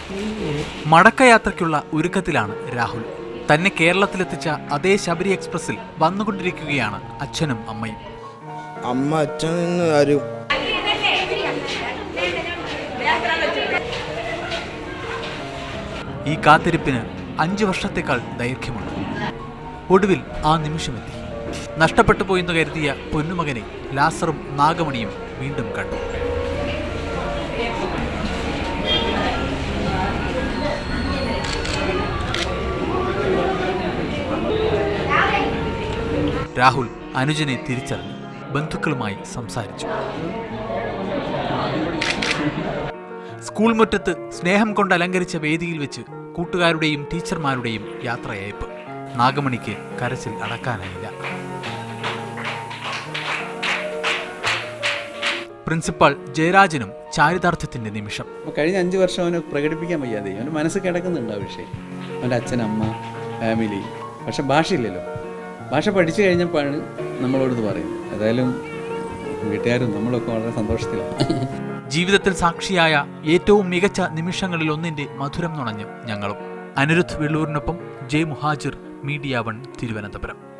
മടക്കയാത്രയ്ക്കുള്ള ഒരുക്കത്തിലാണ് രാഹുൽ തന്നെ കേരളത്തിലെത്തിച്ച അതേ ശബരി എക്സ്പ്രസിൽ വന്നുകൊണ്ടിരിക്കുകയാണ് അച്ഛനും അമ്മയും അമ്മ അച്ഛൻ നിന്ന് വരും ഈ കാത്തിരിപ്പിന് അഞ്ചു വർഷത്തേക്കാൾ ദൈർഘ്യമുണ്ട് ഒടുവിൽ ആ നിമിഷമെത്തി നഷ്ടപ്പെട്ടു പോയെന്ന് കരുതിയ പൊന്നുമകനെ ലാസറും നാഗമണിയും വീണ്ടും കണ്ടു രാഹുൽ അനുജനെ തിരിച്ചറിഞ്ഞു ബന്ധുക്കളുമായി സംസാരിച്ചു സ്കൂൾ മുറ്റത്ത് സ്നേഹം കൊണ്ട് അലങ്കരിച്ച വേദിയിൽ വെച്ച് കൂട്ടുകാരുടെയും ടീച്ചർമാരുടെയും യാത്രയയപ്പ് നാഗമണിക്ക് കരച്ചിൽ അടക്കാനായില്ല പ്രിൻസിപ്പാൾ ജയരാജനും ചാരിതാർത്ഥ്യത്തിന്റെ നിമിഷം അപ്പോൾ കഴിഞ്ഞ അഞ്ച് വർഷം അവന് പ്രകടിപ്പിക്കാൻ വയ്യാതെ അവൻ്റെ മനസ്സ് കിടക്കുന്നുണ്ട് ആ വിഷയം അവൻ്റെ അച്ഛൻ അമ്മ ഫാമിലി പക്ഷെ ഭാഷയില്ലല്ലോ ഭാഷ പഠിച്ചു കഴിഞ്ഞപ്പോഴാണ് നമ്മളോട് പറയുന്നത് ഏതായാലും വീട്ടുകാരും നമ്മളൊക്കെ വളരെ സന്തോഷത്തിലാണ് ജീവിതത്തിൽ സാക്ഷിയായ ഏറ്റവും മികച്ച നിമിഷങ്ങളിൽ ഒന്നിന്റെ മധുരം നുണഞ്ഞ് ഞങ്ങളും അനിരുദ്ധ് വെള്ളൂരിനൊപ്പം J Muhajir media one Thiruvananthapuram